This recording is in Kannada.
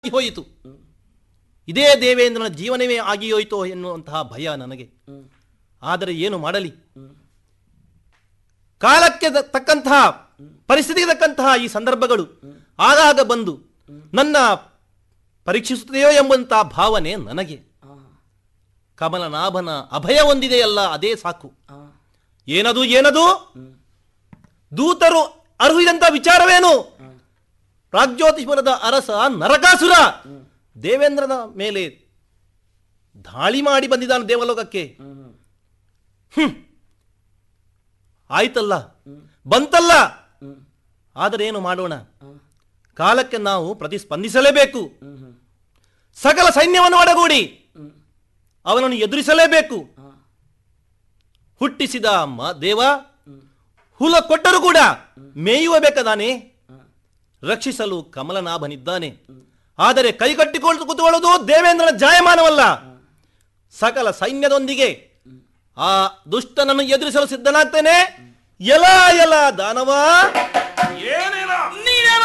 ಹೋಯಿತು ಇದೇ ದೇವೇಂದ್ರನ ಜೀವನವೇ ಆಗಿಯೋಯಿತೋ ಎನ್ನುವಂತಹ ಭಯ ನನಗೆ ಆದರೆ ಏನು ಮಾಡಲಿ ಕಾಲಕ್ಕೆ ದ- ತಕ್ಕಂತಹ ಪರಿಸ್ಥಿತಿಗೆ ತಕ್ಕಂತಹ ಈ ಸಂದರ್ಭಗಳು ಆಗಾಗ ಬಂದು ನನ್ನ ಪರೀಕ್ಷಿಸುತ್ತದೆಯೋ ಎಂಬಂತಹ ಭಾವನೆ ನನಗೆ ಕಮಲನಾಭನ ಅಭಯ ಹೊಂದಿದೆಯಲ್ಲ ಅದೇ ಸಾಕು ಏನದು ಏನದು ದೂತರು ಅರ್ಹಿದಂತ ವಿಚಾರವೇನು ಪ್ರಾಗ್ಜ್ಯೋತಿಷ್ಪುರದ ಅರಸ ನರಕಾಸುರ ದೇವೇಂದ್ರನ ಮೇಲೆ ದಾಳಿ ಮಾಡಿ ಬಂದಿದ್ದಾನೆ ದೇವಲೋಕಕ್ಕೆ ಹ್ಮ್. ಆಯ್ತಲ್ಲ ಬಂತಲ್ಲ ಆದರೆ ಏನು ಮಾಡೋಣ ಕಾಲಕ್ಕೆ ನಾವು ಪ್ರತಿಸ್ಪಂದಿಸಲೇಬೇಕು ಸಕಲ ಸೈನ್ಯವನ್ನು ಒಡಗೂಡಿ ಅವನನ್ನು ಎದುರಿಸಲೇಬೇಕು ಹುಟ್ಟಿಸಿದ ಮ ದೇವ ಹುಲ ಕೊಟ್ಟರೂ ಕೂಡ ಮೇಯುವ ಬೇಕಾದಾನೆ ರಕ್ಷಿಸಲು ಕಮಲನಾಭನಿದ್ದಾನೆ ಆದರೆ ಕೈಕಟ್ಟಿಕೊಂಡು ಕೂತುಕೊಳ್ಳುವುದು ದೇವೇಂದ್ರನ ಜಾಯಮಾನವಲ್ಲ ಸಕಲ ಸೈನ್ಯದೊಂದಿಗೆ ಆ ದುಷ್ಟನನ್ನು ಎದುರಿಸಲು ಸಿದ್ಧನಾಗ್ತೇನೆ ಎಲ ಎಲ ದಾನವ ಏನು